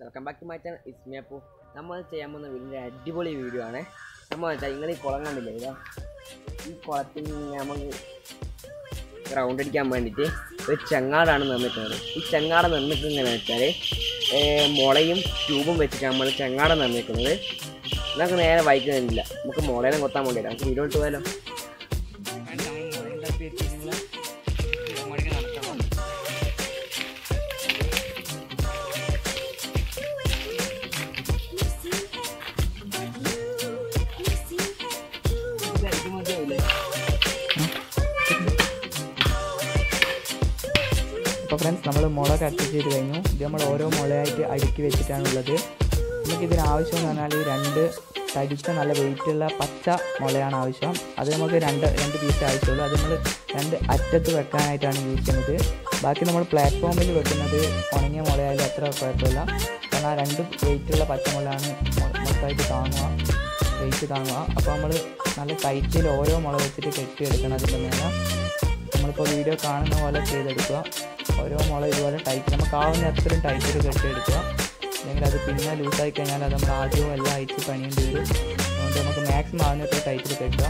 Welcome back to my channel Ismi അപ്പോൾ നമ്മൾ ചെയ്യാൻ പോകുന്ന വലിയ അടിപൊളി വീഡിയോ ആണ് നമ്മൾ വെച്ചാൽ നിങ്ങൾ ഈ കുളം കണ്ടില്ലേ ഇതാ ഈ കുളത്തിൽ നമുക്ക് റൗണ്ട് അടിക്കാൻ വേണ്ടിയിട്ട് ഒരു ചെങ്ങാടാണ് നിർമ്മിക്കുന്നത് ഈ ചെങ്ങാട നിർമ്മിക്കുന്നത് വെച്ചാൽ മുളയും ട്യൂബും വെച്ചിട്ട് നമ്മൾ ചെങ്ങാട നിർമ്മിക്കുന്നത് നമുക്ക് നേരെ വായിക്കുന്നില്ല നമുക്ക് മുളയിലും കൊത്താൻ വേണ്ടിയിട്ട് നമുക്ക് വീഡിയോ ഇട്ട് പോയാലോ അപ്പോൾ ഫ്രണ്ട്സ് നമ്മൾ മുള കട്ട് ചെയ്ത് കഴിഞ്ഞു ഇത് നമ്മൾ ഓരോ മുളയായിട്ട് അടുക്കി വെച്ചിട്ടാണുള്ളത് നമുക്ക് ഇതിന് ആവശ്യം എന്ന് പറഞ്ഞാൽ രണ്ട് തടിച്ച നല്ല വെയിറ്റുള്ള പച്ച മുളയാണ് ആവശ്യം അത് നമുക്ക് രണ്ട് രണ്ട് പീസ് ആവശ്യമുള്ളൂ അത് നമ്മൾ രണ്ട് അറ്റത്ത് വെക്കാനായിട്ടാണ് യൂസ് ചെയ്യുന്നത് ബാക്കി നമ്മൾ പ്ലാറ്റ്ഫോമിൽ വെക്കുന്നത് ഉണങ്ങിയ മുളയായാലും അത്ര കുഴപ്പമില്ല കാരണം ആ രണ്ട് വെയിറ്റുള്ള പച്ചമുളയാണ് മൊ- മൊത്തമായിട്ട് താങ്ങുക വെയിറ്റ് താങ്ങുക അപ്പോൾ നമ്മൾ നല്ല ടൈറ്റിൽ ഓരോ മുള വെച്ചിട്ട് കെട്ടിയെടുക്കണം അതിൻ്റെ മേലെ നമ്മളിപ്പോൾ വീഡിയോ കാണുന്ന പോലെ ചെയ്തെടുക്കുക ഓരോ മുള ഇതുപോലെ ടൈറ്റ് നമുക്ക് ആവുന്ന അത്രയും ടൈറ്റിൽ കെട്ടിയെടുക്കുക അല്ലെങ്കിൽ അത് പിന്നെ ലൂസായി കഴിഞ്ഞാൽ അത് നമ്മൾ ആദ്യവും എല്ലാം അയച്ച് പണിയേണ്ടി വരും അതുകൊണ്ട് നമുക്ക് മാക്സിമം ആവുന്ന അത്ര ടൈറ്റിൽ കെട്ടുക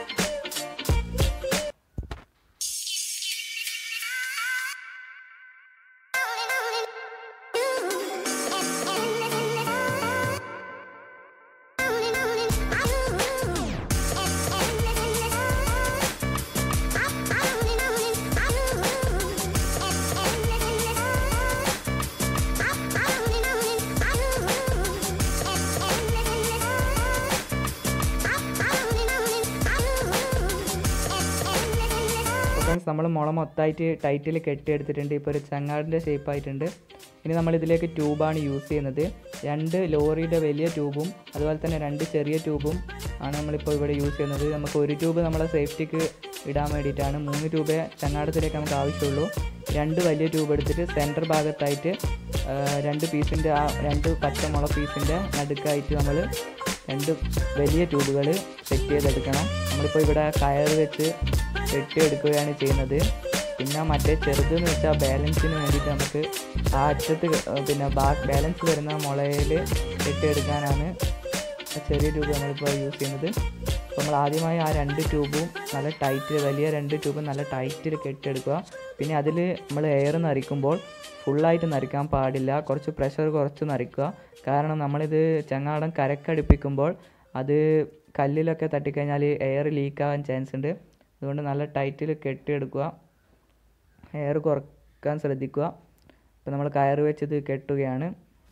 ഫ്രണ്ട്സ് നമ്മൾ മുള മൊത്തമായിട്ട് ടൈറ്റിൽ കെട്ടിയെടുത്തിട്ടുണ്ട് ഇപ്പോൾ ഒരു ചങ്ങാടിൻ്റെ ഷേപ്പ് ആയിട്ടുണ്ട് ഇനി നമ്മൾ ഇതിലേക്ക് ട്യൂബാണ് യൂസ് ചെയ്യുന്നത് രണ്ട് ലോറിയുടെ വലിയ ട്യൂബും അതുപോലെ തന്നെ രണ്ട് ചെറിയ ട്യൂബും ആണ് നമ്മളിപ്പോൾ ഇവിടെ യൂസ് ചെയ്യുന്നത് നമുക്ക് ഒരു ട്യൂബ് നമ്മളെ സേഫ്റ്റിക്ക് ഇടാൻ വേണ്ടിയിട്ടാണ് മൂന്ന് ട്യൂബേ ചങ്ങാടത്തിലേക്ക് നമുക്ക് ആവശ്യമുള്ളൂ രണ്ട് വലിയ ട്യൂബ് എടുത്തിട്ട് സെൻറ്റർ ഭാഗത്തായിട്ട് ആ, രണ്ട് പീസിൻ്റെ ആ രണ്ട് പച്ചമുള പീസിൻ്റെ നടുക്കായിട്ട് നമ്മൾ രണ്ട് വലിയ ട്യൂബുകൾ സെറ്റ് ചെയ്തെടുക്കണം നമ്മളിപ്പോൾ ഇവിടെ കയർ വെച്ച് കെട്ടിയെടുക്കുകയാണ് ചെയ്യുന്നത് പിന്നെ മറ്റേ ചെറുതെന്ന് വെച്ചാൽ ബാലൻസിന് വേണ്ടിയിട്ട് നമുക്ക് ആ അറ്റത്ത് ക- പിന്നെ ബാ ബാലൻസ് വരുന്ന മുളയിൽ കെട്ടിയെടുക്കാനാണ് ആ ചെറിയ ട്യൂബ് നമ്മളിപ്പോൾ യൂസ് ചെയ്യുന്നത് അപ്പോൾ നമ്മൾ ആദ്യമായി ആ രണ്ട് ട്യൂബും നല്ല ടൈറ്റിൽ വലിയ രണ്ട് ട്യൂബും നല്ല ടൈറ്റിൽ കെട്ടിയെടുക്കുക പിന്നെ അതിൽ നമ്മൾ എയർ നരിക്കുമ്പോൾ ഫുള്ളായിട്ട് നരിക്കാൻ പാടില്ല കുറച്ച് പ്രഷർ കുറച്ച് നരിക്കുക കാരണം നമ്മളിത് ചങ്ങാടം കരക്കടുപ്പിക്കുമ്പോൾ അത് കല്ലിലൊക്കെ തട്ടിക്കഴിഞ്ഞാൽ എയർ ലീക്കാവാൻ ചാൻസ് ഉണ്ട് അതുകൊണ്ട് നല്ല ടൈറ്റിൽ കെട്ടിയെടുക്കുക എയർ കുറക്കാൻ ശ്രദ്ധിക്കുക ഇപ്പോൾ നമ്മൾ കയറ് വെച്ചത് കെട്ടുകയാണ്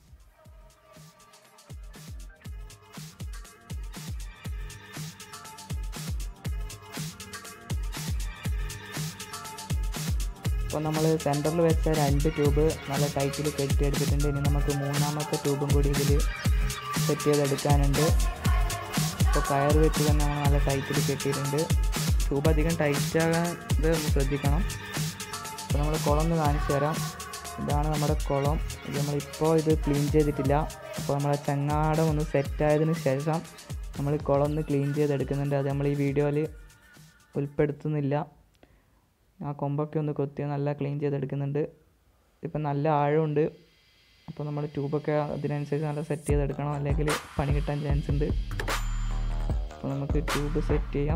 അപ്പോൾ നമ്മൾ സെൻറ്ററിൽ വെച്ച രണ്ട് ട്യൂബ് നല്ല ടൈറ്റിൽ കെട്ടിയെടുത്തിട്ടുണ്ട് ഇനി നമുക്ക് മൂന്നാമത്തെ ട്യൂബും കൂടി ഇതിൽ സെറ്റ് ചെയ്തെടുക്കാനുണ്ട് അപ്പോൾ കയർ വെച്ച് തന്നെ നമ്മൾ നല്ല ടൈറ്റിൽ കെട്ടിയിട്ടുണ്ട് ട്യൂബ് അധികം ടൈറ്റ് ആകാതെ ഒന്ന് ശ്രദ്ധിക്കണം അപ്പോൾ നമ്മൾ കുളം ഒന്ന് കാണിച്ചു തരാം ഇതാണ് നമ്മുടെ കുളം ഇത് നമ്മളിപ്പോൾ ഇത് ക്ലീൻ ചെയ്തിട്ടില്ല അപ്പോൾ നമ്മളെ ചങ്ങാടം ഒന്ന് സെറ്റായതിന് ശേഷം നമ്മൾ കുളം ഒന്ന് ക്ലീൻ ചെയ്തെടുക്കുന്നുണ്ട് അത് നമ്മൾ ഈ വീഡിയോയിൽ ഉൾപ്പെടുത്തുന്നില്ല ആ കൊമ്പൊക്കെ ഒന്ന് കൊത്തി നല്ല ക്ലീൻ ചെയ്തെടുക്കുന്നുണ്ട് ഇപ്പം നല്ല ആഴമുണ്ട് അപ്പോൾ നമ്മൾ ട്യൂബൊക്കെ അതിനനുസരിച്ച് നല്ല സെറ്റ് ചെയ്തെടുക്കണം അല്ലെങ്കിൽ പണി കിട്ടാൻ ചാൻസ് ഉണ്ട് അപ്പോൾ നമുക്ക് ട്യൂബ് സെറ്റ് ചെയ്യാം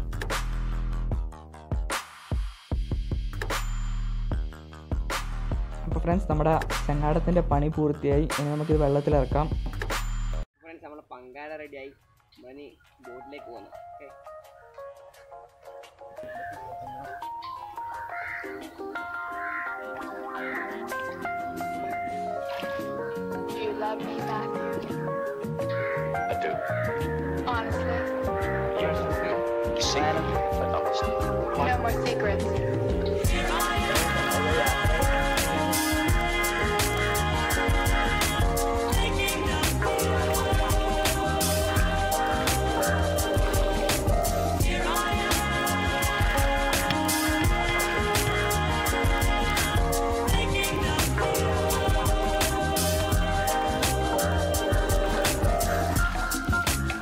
അപ്പോൾ ഫ്രണ്ട്സ് നമ്മുടെ ചങ്ങാടത്തിൻ്റെ പണി പൂർത്തിയായി ഇനി നമുക്ക് വെള്ളത്തിലിറക്കാം ഫ്രണ്ട്സ് നമ്മൾ പങ്കാല റെഡിയായി മണി ബോട്ടിലേക്ക് പോകുന്നു okay Do you love me, Matthew? I do. Honestly, You see, but honestly. no more secrets.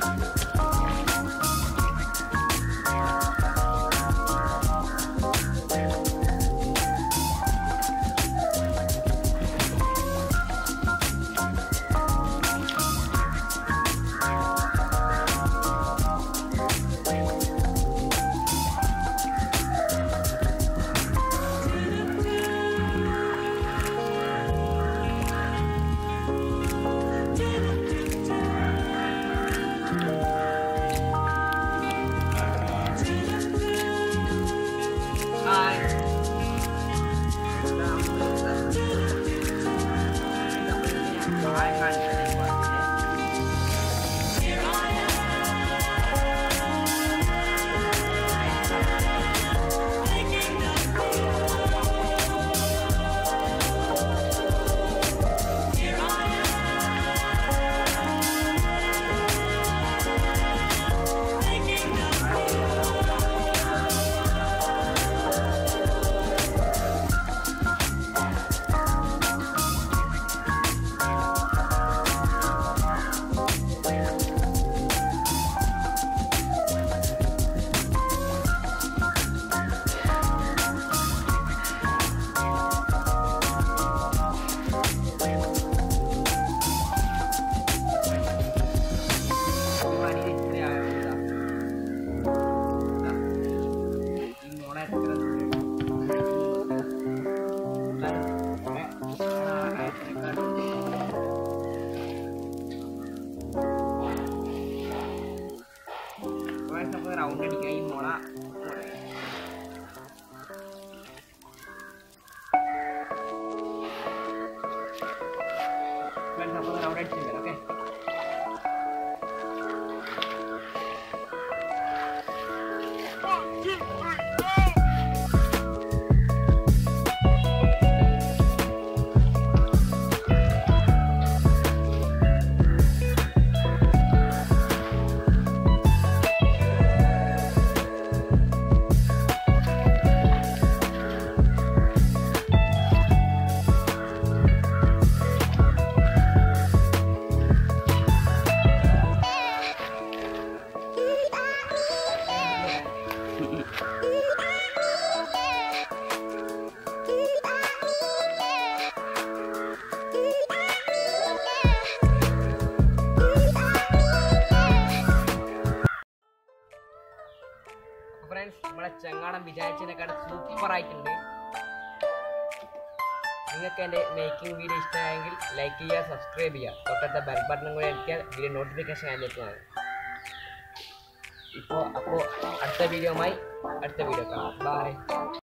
അപ്പോൾ റൗണ്ട് അടിക്കുക ഈ മുള ഫ്രണ്ട്സ് അപ്പോൾ റൗണ്ട് അടിച്ചു തരാം ഓക്കെ ഫ്രണ്ട്സ് നമ്മളെ ചങ്ങാടം വിചാരിച്ചതിനെക്കാളും സൂപ്പർ ആയിട്ടുണ്ട് നിങ്ങൾക്ക് എൻ്റെ മേക്കിംഗ് വീഡിയോ ഇഷ്ടമായെങ്കിൽ ലൈക്ക് ചെയ്യുക സബ്സ്ക്രൈബ് ചെയ്യുക തൊട്ടടുത്ത ബെൽ ബട്ടൺ കൂടി അടിക്കാൻ വീഡിയോ നോട്ടിഫിക്കേഷൻ അതിലേക്കാണ് ഇപ്പോൾ അപ്പോൾ അടുത്ത വീഡിയോയുമായി അടുത്ത വീഡിയോ കാണാം ബൈ